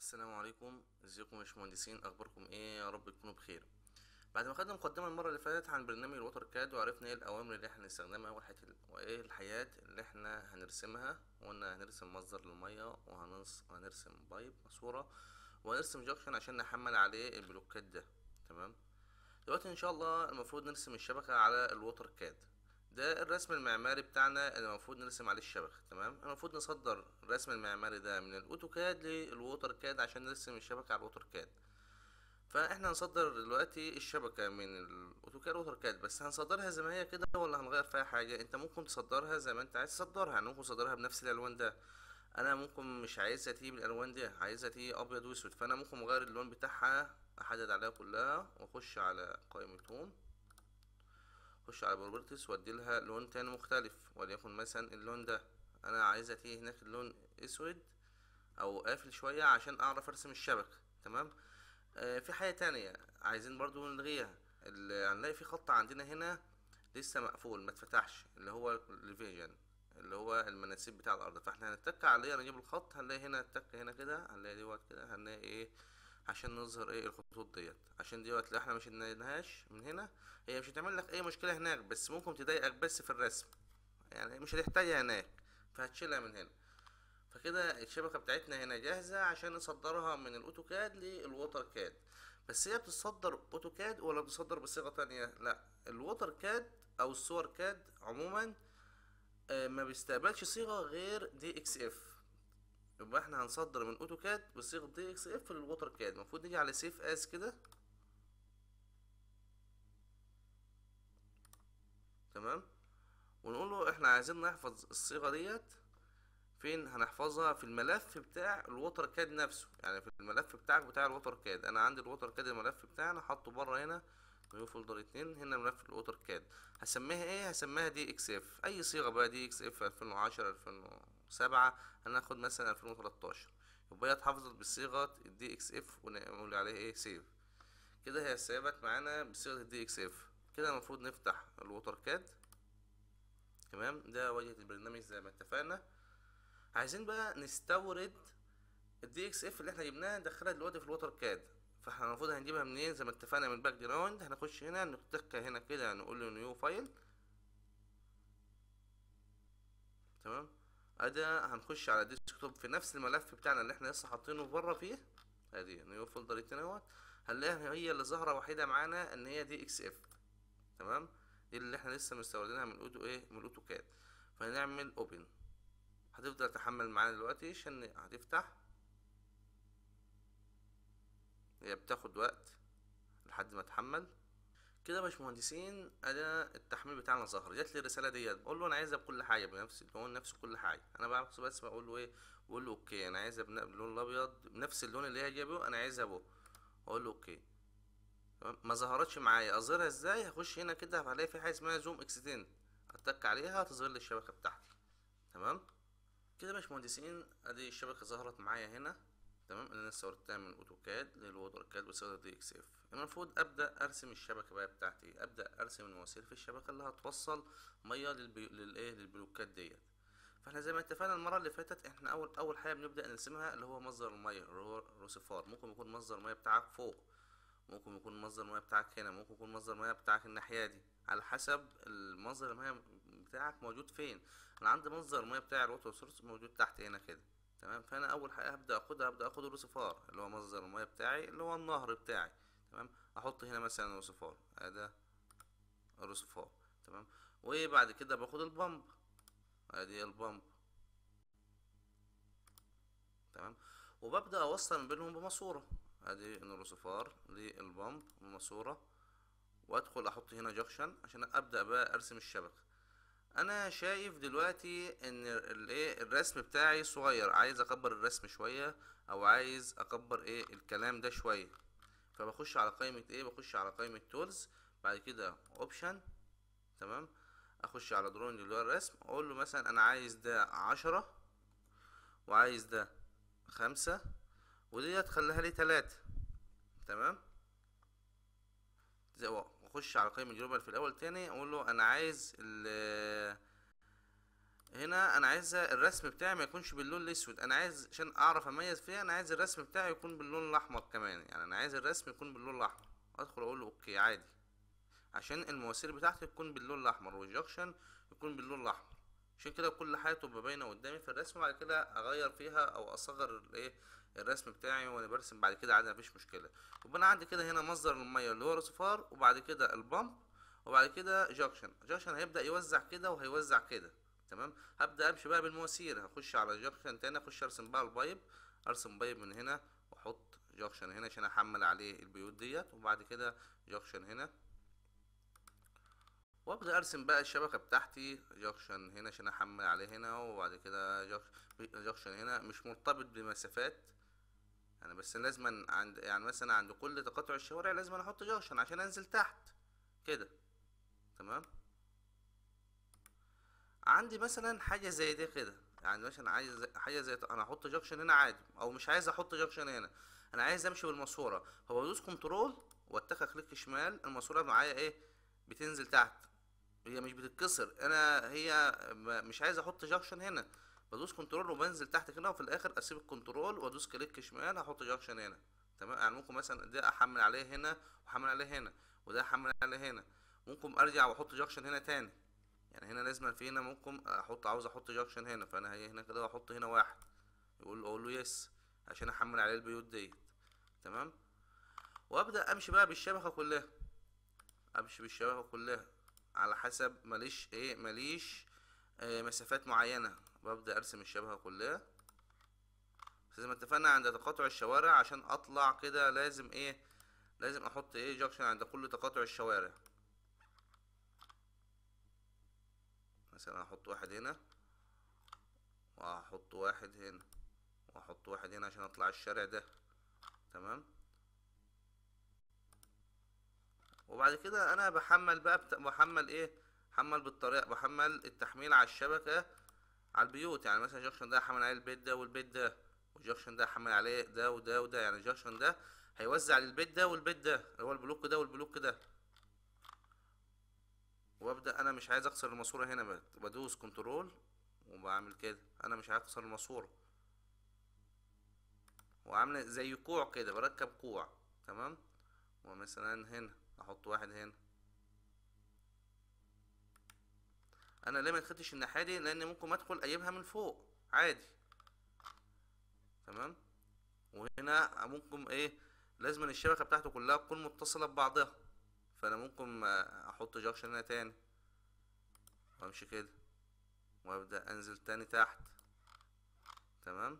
السلام عليكم ازيكم يا باشمهندسين اخباركم ايه يا رب تكونوا بخير بعد ما خدنا مقدمه المره اللي فاتت عن برنامج الوتر كاد وعرفنا ايه الاوامر اللي احنا هنستخدمها والحاجات ال- وايه الحاجات اللي احنا هنرسمها وقلنا هنرسم مصدر للميه وهنص... وهنرسم بايب ماسوره وهنرسم جاكشن عشان نحمل عليه البلوكات ده تمام دلوقتي ان شاء الله المفروض نرسم الشبكه على الوتر كاد ده الرسم المعماري بتاعنا اللي المفروض نرسم عليه الشبكة تمام المفروض نصدر الرسم المعماري ده من الاوتوكاد للووتر كاد عشان نرسم الشبكة على الووتر كاد فاحنا هنصدر دلوقتي الشبكة من الاوتوكاد ووتر كاد بس هنصدرها زي ما هي كده ولا هنغير فيها حاجة انت ممكن تصدرها زي ما انت عايز تصدرها يعني ممكن تصدرها بنفس الالوان ده انا ممكن مش عايزها تيجي بالالوان دي عايزها تيجي ابيض واسود فانا ممكن اغير اللون بتاعها احدد عليها كلها واخش على قائمة هوم اخش على بروبرتيز وادي لها لون تاني مختلف وليكن مثلا اللون ده انا عايزه تيجي هناك اللون اسود او قافل شويه عشان اعرف ارسم الشبكه تمام آه في حاجه تانية عايزين برضو نلغيها اللي هنلاقي في خط عندنا هنا لسه مقفول ما اتفتحش اللي هو الفيجن اللي هو المناسيب بتاع الارض فاحنا هنتك عليه نجيب الخط هنلاقي هنا التك هنا كده هنلاقي دوت كده هنلاقي ايه عشان نظهر ايه الخطوط ديت عشان ديت لو احنا مش شدناهاش من هنا هي مش هتعمل لك اي مشكله هناك بس ممكن تضايقك بس في الرسم يعني مش هتحتاجها هناك فهتشيلها من هنا فكده الشبكه بتاعتنا هنا جاهزه عشان نصدرها من الاوتوكاد للوتر كاد بس هي بتصدر اوتوكاد ولا بتصدر بصيغه تانية لا الوتر كاد او الصور كاد عموما آه، ما بيستقبلش صيغه غير دي اكس اف يبقى احنا هنصدر من اوتوكاد بصيغه دي اكس اف للوتر كاد المفروض نيجي على سيف از كده تمام ونقول له احنا عايزين نحفظ الصيغه ديت فين هنحفظها في الملف بتاع الوتر كاد نفسه يعني في الملف بتاعك بتاع الوتر كاد انا عندي الوتر كاد الملف بتاعنا حاطه بره هنا نيو فولدر اتنين هنا ملف الوتر كاد هسميها ايه هسميها دي اكس اف اي صيغه بقى دي اكس اف 2010 2007 هناخد مثلا 2013 يبقى هي اتحفظت بصيغه الدي اكس اف ونقول عليها ايه سيف كده هي ثابت معانا بصيغه الدي اكس اف كده المفروض نفتح الوتر كاد تمام ده واجهه البرنامج زي ما اتفقنا عايزين بقى نستورد الدي اكس اف اللي احنا جبناها ندخلها دلوقتي في الوتر كاد فاحنا المفروض هنجيبها منين زي ما اتفقنا من الباك جراوند هنخش هنا نتكها هنا كده نقول له نيو فايل تمام ادي هنخش على ديسكتوب في نفس الملف بتاعنا اللي احنا لسه حاطينه بره فيه ادي نيو فولدر اتنين اهوت هنلاقيها هي اللي ظاهره وحيده معانا ان هي دي اكس اف تمام دي اللي احنا لسه مستوردينها من الاوتو ايه من الاوتو كاد فهنعمل اوبن هتفضل تحمل معانا دلوقتي عشان هتفتح هي بتاخد وقت لحد ما تحمل كده يا باشمهندسين ادي التحميل بتاعنا ظهر جات لي الرساله ديت بقول له انا عايزها بكل حاجه بنفس اللون نفس كل حاجه انا بعرف بس بقول له ايه بقول له اوكي انا عايزها بن- باللون الابيض بنفس اللون اللي هي جايبه انا عايزها بو اقول له اوكي تمام ما ظهرتش معايا اظهرها ازاي هخش هنا كده هلاقي في حاجه اسمها زوم اكستند اتك عليها هتظهر لي الشبكه بتاعتي تمام كده يا باشمهندسين ادي الشبكه ظهرت معايا هنا تمام اللي انا صورتها من اوتوكاد للوتر كاد بصيغه دي اكس اف المفروض ابدا ارسم الشبكه بقى بتاعتي ابدا ارسم المواسير في الشبكه اللي هتوصل ميه للبي... للايه للبلوكات ديت فاحنا زي ما اتفقنا المره اللي فاتت احنا اول اول حاجه بنبدا نرسمها اللي هو مصدر الميه اللي هو الروسيفار ممكن يكون مصدر الميه بتاعك فوق ممكن يكون مصدر الميه بتاعك هنا ممكن يكون مصدر الميه بتاعك الناحيه دي على حسب المصدر الميه بتاعك موجود فين انا عندي مصدر الميه بتاعي الووتر سورس موجود تحت هنا كده تمام فانا اول حاجه هبدا اخدها هبدا اخد الروسيفار اللي هو مصدر الميه بتاعي اللي هو النهر بتاعي تمام احط هنا مثلا الروسيفار ادي الروسيفار تمام وبعد كده باخد البامب ادي البامب تمام وببدا اوصل ما بينهم بماسوره ادي الروسيفار للبامب بماسوره وادخل احط هنا جاكشن عشان ابدا بقى ارسم الشبكه انا شايف دلوقتي ان الايه الرسم بتاعي صغير عايز اكبر الرسم شويه او عايز اكبر ايه الكلام ده شويه فبخش على قائمه ايه بخش على قائمه تولز بعد كده اوبشن تمام اخش على دروينج اللي هو الرسم اقول له مثلا انا عايز ده عشرة وعايز ده خمسة ودي تخليها لي تلاتة تمام زي واخش على قائمة جلوبال في الاول تاني اقول له انا عايز ال هنا انا عايز الرسم بتاعي ما يكونش باللون الاسود انا عايز عشان اعرف اميز فيها انا عايز الرسم بتاعي يكون باللون الاحمر كمان يعني انا عايز الرسم يكون باللون الاحمر ادخل اقول له اوكي عادي عشان المواسير بتاعتي تكون باللون الاحمر والجكشن يكون باللون الاحمر عشان كده كل حاجه تبقى باينه قدامي في الرسم وبعد كده اغير فيها او اصغر الايه الرسم بتاعي وانا برسم بعد كده عادي مفيش مشكله يبقى انا عندي كده هنا مصدر الميه اللي هو رصفار وبعد كده البامب وبعد كده جاكشن جاكشن هيبدا يوزع كده وهيوزع كده تمام هبدا امشي بقى بالمواسير هخش على جاكشن تاني اخش ارسم بقى البايب ارسم بايب من هنا واحط جاكشن هنا عشان احمل عليه البيوت ديت وبعد كده جاكشن هنا وابدا ارسم بقى الشبكه بتاعتي جاكشن هنا عشان احمل عليه هنا وبعد كده جاكشن هنا مش مرتبط بمسافات يعني بس لازم عند يعني مثلا عند كل تقاطع الشوارع لازم احط جاكشن عشان انزل تحت كده تمام عندي مثلا حاجه زي دي كده يعني مثلا عايز حاجه زي انا احط جاكشن هنا عادي او مش عايز احط جاكشن هنا انا عايز امشي بالماسوره فبدوس كنترول واتخذ كليك شمال الماسوره معايا ايه بتنزل تحت هي مش بتتكسر انا هي مش عايز احط جاكشن هنا بدوس كنترول وبنزل تحت كده وفي الاخر اسيب الكنترول وادوس كليك شمال هحط جاكشن هنا تمام يعني ممكن مثلا ده احمل عليه هنا واحمل عليه هنا وده احمل عليه هنا ممكن ارجع واحط جاكشن هنا تاني يعني هنا لازم في هنا ممكن احط عاوز احط جاكشن هنا فانا هي هنا كده واحط هنا واحد يقول اقول له يس عشان احمل عليه البيوت ديت تمام وابدا امشي بقى بالشبكه كلها امشي بالشبكه كلها على حسب ماليش ايه ماليش آه مسافات معينه ببدا ارسم الشبكه كلها بس زي ما اتفقنا عند تقاطع الشوارع عشان اطلع كده لازم ايه لازم احط ايه جاكشن عند كل تقاطع الشوارع مثلا احط واحد هنا واحط واحد هنا واحط واحد هنا عشان اطلع الشارع ده تمام وبعد كده انا بحمل بقى بت... بحمل ايه بحمل بالطريقه بحمل التحميل على الشبكه على البيوت يعني مثلا الجاكشن ده احمل عليه البيت ده والبيت ده والجاكشن ده احمل عليه ده وده وده يعني الجاكشن ده هيوزع للبيت ده والبيت ده اللي هو البلوك ده والبلوك ده وابدا انا مش عايز اكسر الماسوره هنا بدوس كنترول وبعمل كده انا مش عايز اكسر الماسوره وعامله زي كوع كده بركب كوع تمام ومثلا هنا احط واحد هنا انا ليه ما دخلتش الناحيه دي لان ممكن ادخل اجيبها من فوق عادي تمام وهنا ممكن ايه لازم الشبكه بتاعته كلها تكون متصله ببعضها فانا ممكن احط جاكشن هنا تاني وامشي كده وابدا انزل تاني تحت تمام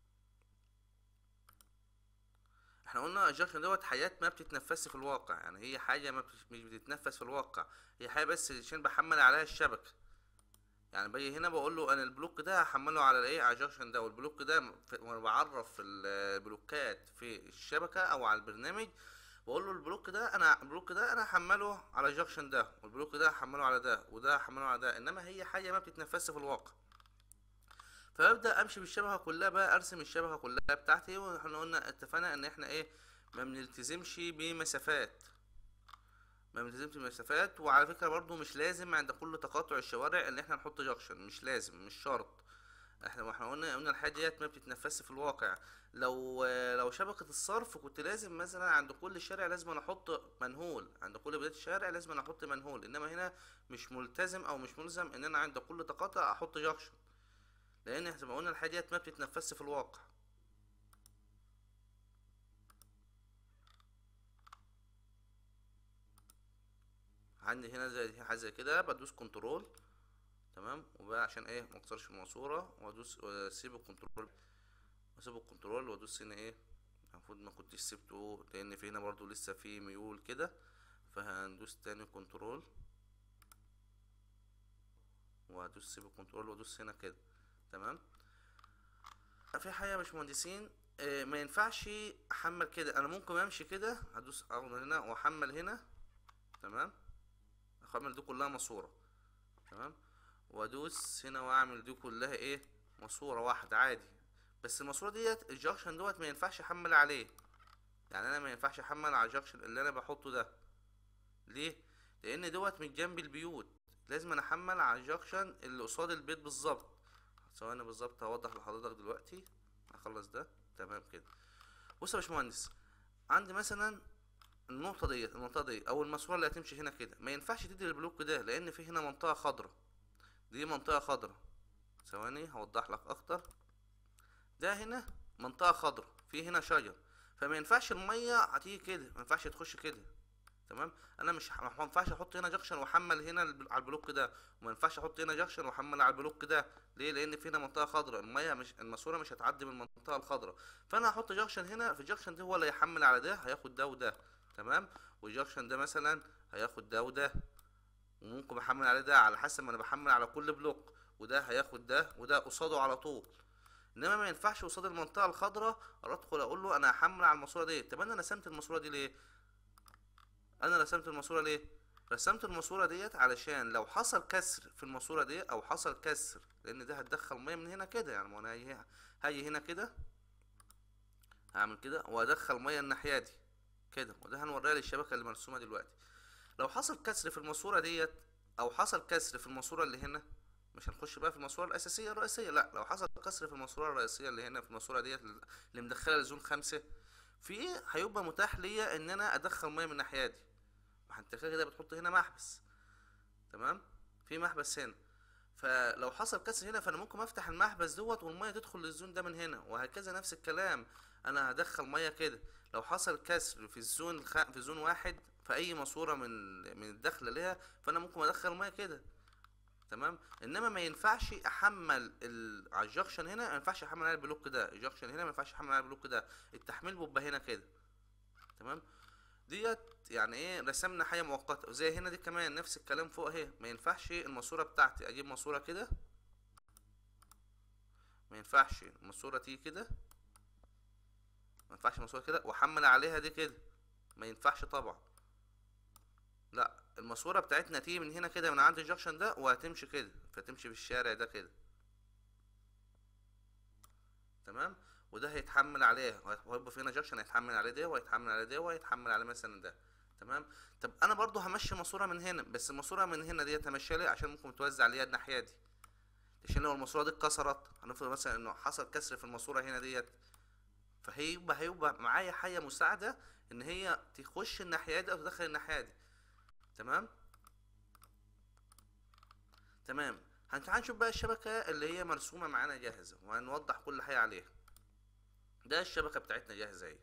احنا قلنا الجاكشن دوت حاجات ما بتتنفسش في الواقع يعني هي حاجه ما مش بتتنفس في الواقع هي حاجه بس عشان بحمل عليها الشبكه يعني باجي هنا بقول له انا البلوك ده هحمله على الايه على الجاكشن ده والبلوك ده وانا بعرف البلوكات في الشبكه او على البرنامج بقول له البلوك ده انا البلوك ده انا هحمله على الجاكشن ده والبلوك ده هحمله على ده وده هحمله على ده انما هي حاجه ما بتتنفسش في الواقع فببدا امشي بالشبكه كلها بقى ارسم الشبكه كلها بتاعتي واحنا قلنا اتفقنا ان احنا ايه ما بنلتزمش بمسافات ما بنلتزمش بمسافات وعلى فكره برضو مش لازم عند كل تقاطع الشوارع ان احنا نحط جاكشن مش لازم مش شرط احنا احنا قلنا قلنا الحاجه ديت ما بتتنفسش في الواقع لو لو شبكه الصرف كنت لازم مثلا عند كل شارع لازم انا احط منهول عند كل بدايه الشارع لازم انا احط منهول انما هنا مش ملتزم او مش ملزم ان انا عند كل تقاطع احط جاكشن لان زي ما قلنا الحاجه ديت ما بتتنفسش في الواقع عندي هنا زي حاجه زي كده بدوس كنترول تمام وبقى عشان ايه ما اكسرش الماسوره وادوس واسيب الكنترول واسيب الكنترول وادوس هنا ايه المفروض ما كنتش سبته لان في هنا برضو لسه في ميول كده فهندوس تاني كنترول وهدوس سيب الكنترول وادوس هنا كده تمام في حاجه يا باشمهندسين آه ما ينفعش احمل كده انا ممكن امشي كده هدوس اخد هنا واحمل هنا تمام احمل دي كلها ماسوره تمام وادوس هنا واعمل دي كلها ايه ماسوره واحده عادي بس الماسوره ديت الجاكشن دوت ما ينفعش احمل عليه يعني انا ما ينفعش احمل على الجاكشن اللي انا بحطه ده ليه لان دوت من جنب البيوت لازم انا احمل على الجاكشن اللي قصاد البيت بالظبط ثواني بالظبط هوضح لحضرتك دلوقتي هخلص ده تمام كده بص يا باشمهندس عندي مثلا النقطة ديت المنطقة دي أو الماسورة اللي هتمشي هنا كده ما ينفعش تدي البلوك ده لأن في هنا منطقة خضراء دي منطقة خضراء ثواني هوضح لك أكتر ده هنا منطقة خضراء في هنا شجر فما ينفعش المية هتيجي كده ما ينفعش تخش كده تمام انا مش ما ينفعش احط هنا جاكشن واحمل هنا على البلوك ده وما ينفعش احط هنا جاكشن واحمل على البلوك ده ليه لان في هنا منطقه خضراء الميه مش الماسوره مش هتعدي من المنطقه الخضراء فانا هحط جاكشن هنا في الجاكشن ده هو اللي هيحمل على ده هياخد ده وده تمام والجاكشن ده مثلا هياخد ده وده وممكن احمل عليه ده على حسب ما انا بحمل على كل بلوك وده هياخد ده وده قصاده على طول انما ما ينفعش قصاد المنطقه الخضراء ادخل اقول له انا هحمل على الماسوره دي طب انا رسمت الماسوره دي ليه انا رسمت الماسوره ليه رسمت الماسوره ديت علشان لو حصل كسر في الماسوره دي او حصل كسر لان ده هتدخل ميه من هنا كده يعني ما انا هاجي هاجي هنا كده هعمل كده وادخل ميه الناحيه دي كده وده هنوريها للشبكه اللي مرسومه دلوقتي لو حصل كسر في الماسوره ديت او حصل كسر في الماسوره اللي هنا مش هنخش بقى في الماسوره الاساسيه الرئيسيه لا لو حصل كسر في الماسوره الرئيسيه اللي هنا في الماسوره ديت اللي مدخله لزون خمسة في ايه هيبقى متاح ليا ان انا ادخل ميه من الناحيه دي ما انت كده بتحط هنا محبس تمام في محبس هنا فلو حصل كسر هنا فانا ممكن افتح المحبس دوت والميه تدخل للزون ده من هنا وهكذا نفس الكلام انا هدخل ميه كده لو حصل كسر في الزون الخ... في زون واحد في اي ماسوره من من الدخله ليها فانا ممكن ادخل ميه كده تمام انما ما ينفعش احمل ال... على الجاكشن هنا ما ينفعش احمل على البلوك ده الجاكشن هنا ما ينفعش احمل على البلوك ده التحميل بيبقى هنا كده تمام ديت يعني ايه رسمنا حاجه مؤقته وزي هنا دي كمان نفس الكلام فوق اهي ما ينفعش الماسوره بتاعتي اجيب ماسوره كده ما ينفعش الماسوره تيجي كده ما ينفعش الماسوره كده واحمل عليها دي كده ما ينفعش طبعا لا الماسوره بتاعتنا تيجي من هنا كده من عند الجاكشن ده وهتمشي كده فتمشي في الشارع ده كده تمام وده هيتحمل عليه وهيبقى في هنا جاكشن هيتحمل عليه ده وهيتحمل عليه ده وهيتحمل عليه مثلا ده تمام طب انا برضو همشي ماسوره من هنا بس الماسوره من هنا ديت همشيها ليه عشان ممكن توزع ليا الناحيه دي عشان لو الماسوره دي اتكسرت هنفرض مثلا انه حصل كسر في الماسوره هنا ديت فهيبقى هيبقى معايا حاجه مساعده ان هي تخش الناحيه دي او تدخل الناحيه دي تمام تمام هنتعال نشوف بقى الشبكه اللي هي مرسومه معانا جاهزه وهنوضح كل حاجه عليها ده الشبكه بتاعتنا جاهزه اهي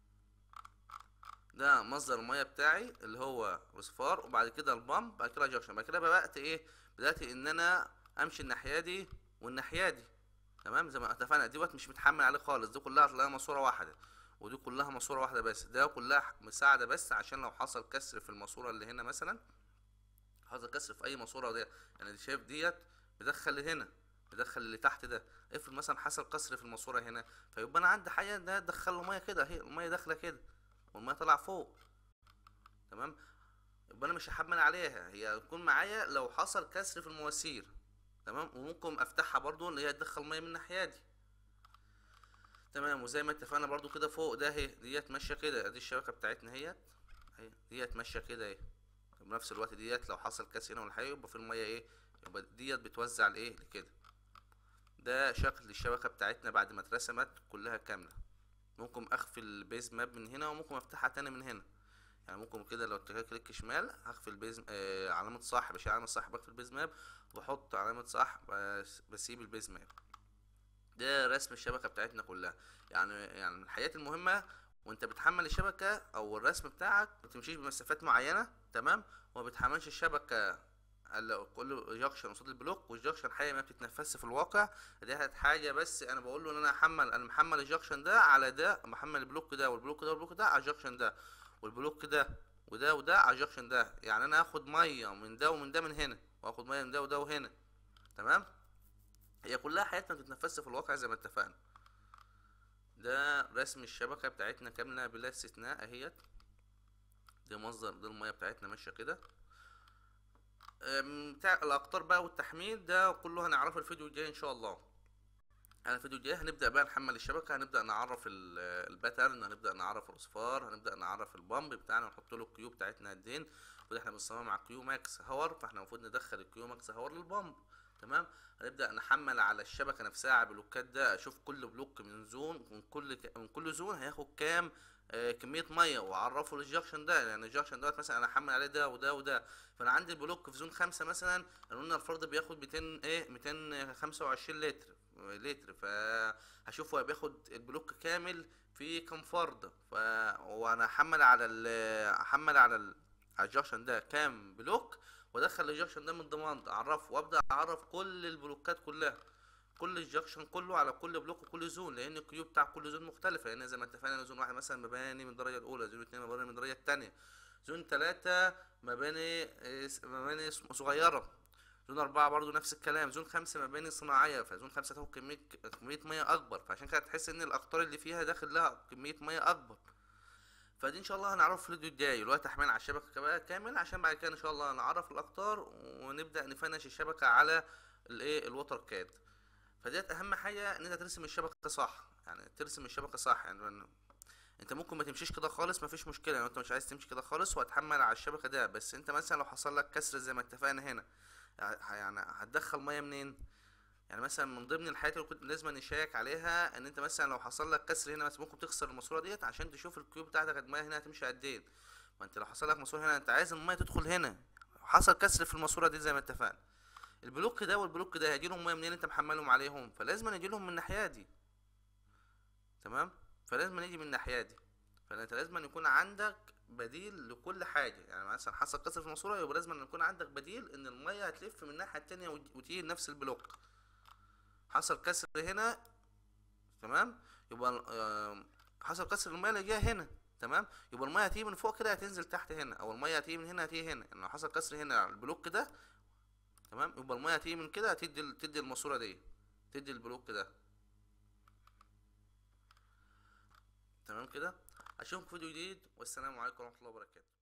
ده مصدر الميه بتاعي اللي هو رصفار وبعد كده البامب بعد كده جاكشن بعد كده بدات ايه بدات ان انا امشي الناحيه دي والناحيه دي تمام زي ما اتفقنا دوت مش متحمل عليه خالص دي كلها هتلاقيها ماسوره واحده ودي كلها ماسوره واحده بس ده كلها مساعده بس عشان لو حصل كسر في الماسوره اللي هنا مثلا حصل كسر في اي ماسوره دي يعني شايف ديت بدخل هنا بدخل اللي تحت ده افرض مثلا حصل كسر في الماسوره هنا فيبقى انا عندي حاجه ده دخل له ميه كده اهي الميه داخله كده والميه طالعه فوق تمام يبقى انا مش هحمل عليها هي هتكون معايا لو حصل كسر في المواسير تمام وممكن افتحها برضو اللي هي تدخل ميه من الناحيه دي تمام وزي ما اتفقنا برضو كده فوق ده اهي ديت ماشيه كده ادي الشبكه بتاعتنا اهيت اهي ديت ماشيه كده اهي بنفس الوقت ديت لو حصل كسر هنا ولا حاجه يبقى في الميه ايه يبقى ديت بتوزع لايه لكده ده شكل الشبكه بتاعتنا بعد ما اترسمت كلها كامله ممكن اخفي البيز ماب من هنا وممكن افتحها تاني من هنا يعني ممكن كده لو اتجاه كليك شمال هخفي البيز آه علامه صح بشيل علامه صح بقفل البيز ماب واحط علامه صح بس بسيب البيز ماب ده رسم الشبكه بتاعتنا كلها يعني يعني من الحاجات المهمه وانت بتحمل الشبكه او الرسم بتاعك ما تمشيش بمسافات معينه تمام وما بتحملش الشبكه كل جاكشن قصاد البلوك والجاكشن حاجه ما بتتنفذش في الواقع دي حاجه بس انا بقول له ان انا هحمل انا محمل الجاكشن ده على ده محمل البلوك ده والبلوك ده والبلوك ده على الجاكشن ده والبلوك ده وده وده على الجاكشن ده يعني انا هاخد ميه من ده ومن ده من هنا واخد ميه من ده وده وهنا تمام هي كلها حاجات ما بتتنفذش في الواقع زي ما اتفقنا ده رسم الشبكه بتاعتنا كامله بلا استثناء اهيت ده مصدر ده الميه بتاعتنا ماشيه كده بتاع الاقطار بقى والتحميل ده كله هنعرفه الفيديو الجاي ان شاء الله احنا الفيديو الجاي هنبدا بقى نحمل الشبكه هنبدا نعرف ال- الباترن هنبدا نعرف الاصفار هنبدا نعرف البامب بتاعنا ونحط له الكيو بتاعتنا قد ايه وده احنا بنصممها مع كيو ماكس هاور فاحنا المفروض ندخل الكيو ماكس هاور للبامب تمام هنبدا نحمل على الشبكه نفسها على البلوكات ده اشوف كل بلوك من زون من كل ك... من كل زون هياخد كام آه كميه ميه واعرفه للجاكشن ده يعني الجاكشن دوت مثلا انا احمل عليه ده وده وده فانا عندي البلوك في زون خمسة مثلا قلنا الفرد بياخد 200 ايه 225 لتر لتر فهشوف هو بياخد البلوك كامل في كام فرد ف وانا احمل على ال احمل على ال على الجاكشن ده كام بلوك وادخل الجاكشن ده من ضمان اعرفه وابدا اعرف كل البلوكات كلها كل الجاكشن كله على كل بلوك وكل زون لان الكيو بتاع كل زون مختلفه لان زي ما اتفقنا زون واحد مثلا مباني من الدرجه الاولى زون اتنين مباني من الدرجه التانية زون تلاتة مباني آه، مباني صغيره زون أربعة برضو نفس الكلام زون خمسة مباني صناعية فزون خمسة تاخد كمية كمية مية أكبر فعشان كده تحس إن الأقطار اللي فيها داخل لها كمية مية أكبر فدي إن شاء الله هنعرف في الفيديو الجاي اللي هو تحميل على الشبكة بقى كامل عشان بعد كده إن شاء الله نعرف الأقطار ونبدأ نفنش الشبكة على الإيه الوتر كاد فديت أهم حاجة إن أنت ترسم الشبكة صح يعني ترسم الشبكة صح يعني من- انت ممكن ما تمشيش كده خالص مفيش مشكله لو انت مش عايز تمشي كده خالص وهتحمل على الشبكه ده بس انت مثلا لو حصل لك كسر زي ما اتفقنا هنا ه- يعني هتدخل ميه منين يعني مثلا من ضمن الحاجات اللي كنت لازم نشيك عليها ان انت مثلا لو حصل لك كسر هنا مثلا ممكن تكسر الماسوره ديت عشان تشوف الكيوب بتاعتك الميه هنا هتمشي قد ايه ما انت لو حصل لك ماسوره هنا انت عايز الميه تدخل هنا حصل كسر في الماسوره دي زي ما اتفقنا البلوك ده والبلوك ده هيجيلهم ميه منين انت محملهم عليهم فلازم يجيلهم من الناحيه دي تمام فلازم نيجي من الناحيه دي فانت لازم أن يكون عندك بديل لكل حاجه يعني مثلا حصل كسر في الماسوره يبقى لازم أن يكون عندك بديل ان الميه هتلف من الناحيه التانية وت- وتيجي لنفس البلوك حصل كسر هنا تمام يبقى آم، حصل كسر الميه اللي جايه هنا تمام يبقى الميه هتيجي من فوق كده هتنزل تحت هنا او الميه هتيجي من هنا هتيجي هنا يعني لو حصل كسر هنا على البلوك ده تمام يبقى الميه هتيجي من كده هتدي ال- تدي الماسوره دي تدي البلوك ده تمام كده اشوفكم في فيديو جديد والسلام عليكم ورحمه الله وبركاته